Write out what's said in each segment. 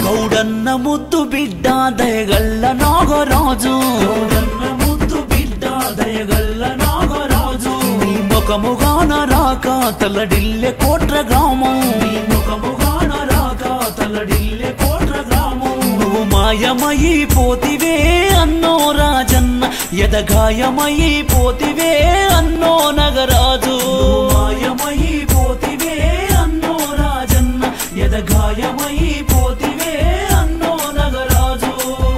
గౌడన్న ముద్దు బిడ్డ దయగల్ల నాగరాజు గౌడన్న ముద్దు బిడ్డ దయగల్ల నాగరాజు నీ ముఖముగాన రాక తలడిల్లె కోట్ర గ్రామం నీ ముఖముగాన రాక తలడిల్లె కోట్ర గ్రామం నువ్వు మాయమయి పోతివే అన్నో రాజన్న ఎదగాయమయి పోతివే అన్నో నగరాజు మాయమయి పోతివే అన్నో రాజన్న ఎదగాయమయి పోతివే అన్నో నగరాజు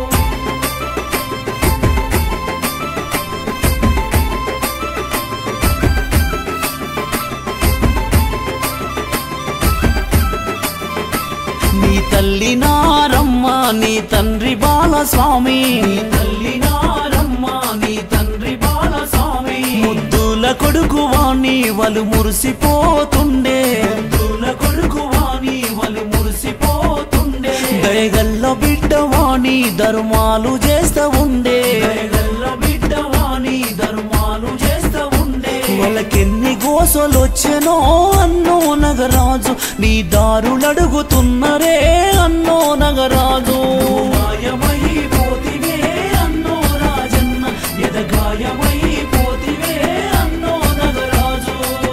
నీ తల్లి నారమ్మ నీ తండ్రి బాలస్వామి నీ తల్లి నారమ్మ నీ తండ్రి బాలస్వామి ముద్దుల కొడుకు వాణి వలు మురిసిపోతుండే ముద్దుల కొడుకు వాణి వలు మురిసిపోతుండే దయగల్ల బిడ్డ వాణి ధర్మాలు చేస్తా ఉండే దయగల్ల బిడ్డ వాణి ధర్మాలు చేస్తా ఉండే వాళ్ళకెన్ని గోసలొచ్చెనో అన్నో నగరాజు నీ దారులడుగుతున్నరే అన్నో నగరాజు మాయమై పోతివే అన్నో రాజన్న ఎదగాయమై పోతివే అన్నో నగరాజు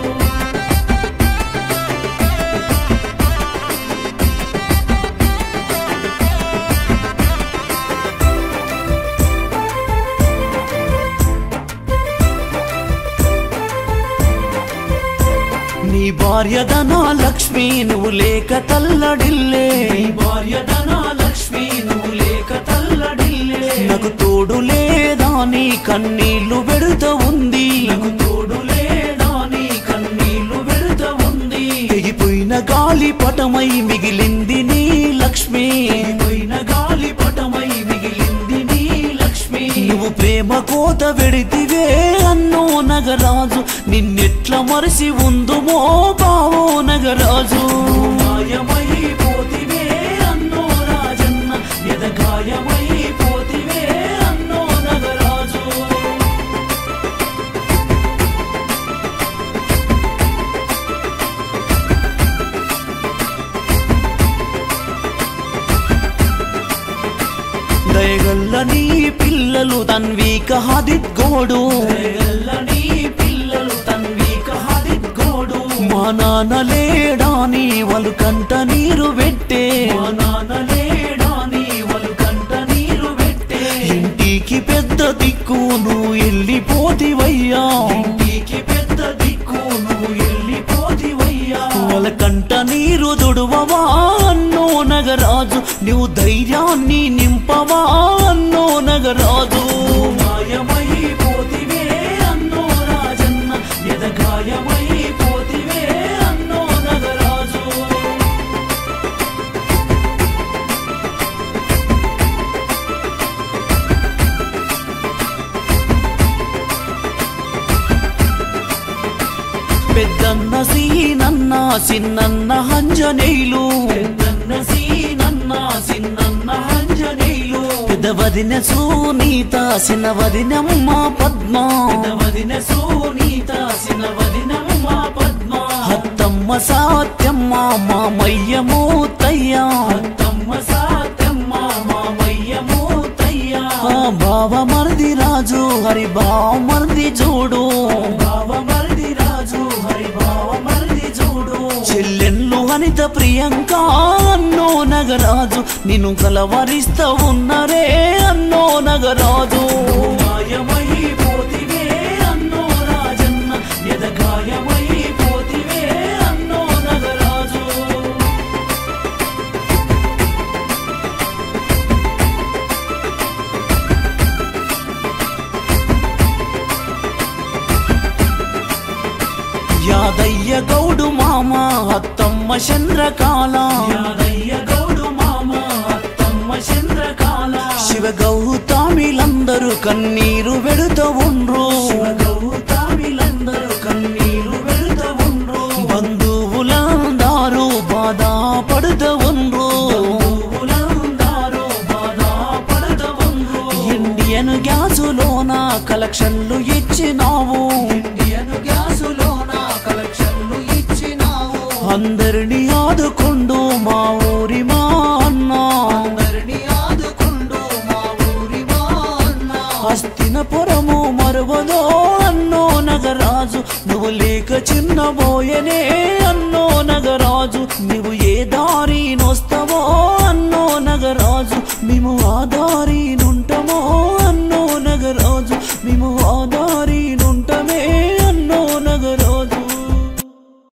నీ భార్య ధనా లక్ష్మి నువ్వు లేక తల్లడిల్లే నీ భార్య ధనా లక్ష్మి నువ్వు లేక తల్లడిల్లే నాకు తోడు లేదా నీ కన్నీళ్లు పెడుతూ ఉంది నాకు తోడు లేదా నీ కన్నీళ్లు పెడుతూ ఉంది తెగిపోయిన గాలి పటమై మిగిలింది నీ లక్ష్మి తెగిపోయిన గాలి పటమై మిగిలింది నీ లక్ష్మి నువ్వు ప్రేమ కోత వెడితివే అన్నో నగరాజు నిన్నెట్ల మరిసి ఉందుమో బావో నగరాజు మాయమై పోతివే అన్నో రాజన్న ఎదగాయమై పోతివే అన్నో నగరాజు దయగల్ల నీ పిల్లలు తన్వీక హాదిత్ గోడు దయగల్ల నీ పిల్లలు తన్వీక హాదిత్ గోడు మా నాన్న లేడాని వాళ్ళు కంట నీరు పెట్టే మా నాన్న లేడాని వాళ్ళు కంట నీరు పెట్టే ఇంటికి పెద్ద దిక్కు నువ్వు వెళ్ళిపోతివయ్యా ఇంటికి పెద్ద దిక్కు నువ్వు వెళ్ళిపోతివయ్యా వాళ్ళ కంట నీరు దుడువవా అన్నో నగరాజు నువ్వు ధైర్యాన్ని నింపవా అన్నో నగరాజు మాయమై పోతివే అన్నో రాజన్న ఎదగాయమై పోతివే అన్నో నగరాజు పెద్దన్న సీనన్న సిన్నన్న హంజనేయులు పెద్దన్న సీనన్న సిన్నన్న హంజనేయులు పెద్ద వదిన సునీత చిన్న వదినమ్మ పద్మ పెద్ద వదిన సునీత చిన్న వదినమ్మ పద్మ హత్తమ్మ సాత్యమ్మ మామయ్య మూతయ్య హత్తమ్మ సాత్యమ్మ మామయ్య మూతయ్య బావ మరిది రాజు హరి బావ మరిది చూడు బావ మరిది రాజు హరి బావ మరిది చూడు చెల్లెళ్ళు అనిత ప్రియంక అన్నో నగరాజు నిన్ను కలవరిస్తా ఉన్నరే అన్నో నగరాజు మాయమై పోతివే అన్నో రాజన్న ఎదగాయమై పోతివే అన్నో నగరాజు యాదయ్య గౌడు మామ అత్తమ్మ చంద్రకాల యాదయ్య గౌడు మామ అత్తమ్మ చంద్రకాల శివ గౌతమిలందరూ కన్నీరు వెడుతూ ఉండ్రు శివ గౌతమిలందరూ కన్నీరు వెడుతూ ఉండ్రు బంధువులందారు బాధ పడుతూ ఉండ్రు బంధువులందారు బాధ పడుతూ ఉండ్రు ఇండియన్ గ్యాసులోన కలెక్షన్లు ఇచ్చినావు ఇండియన్ గ్యాసులోన కలెక్షన్లు ఇచ్చినావు అందరిని ఆదుకుండు మా ఊరి మా అన్న హస్తినపురము మరువదో అన్నో నగరాజు నువ్వు లేక చిన్నబోయనే అన్నో నగరాజు నువ్వు ఏ దారి నొస్తావో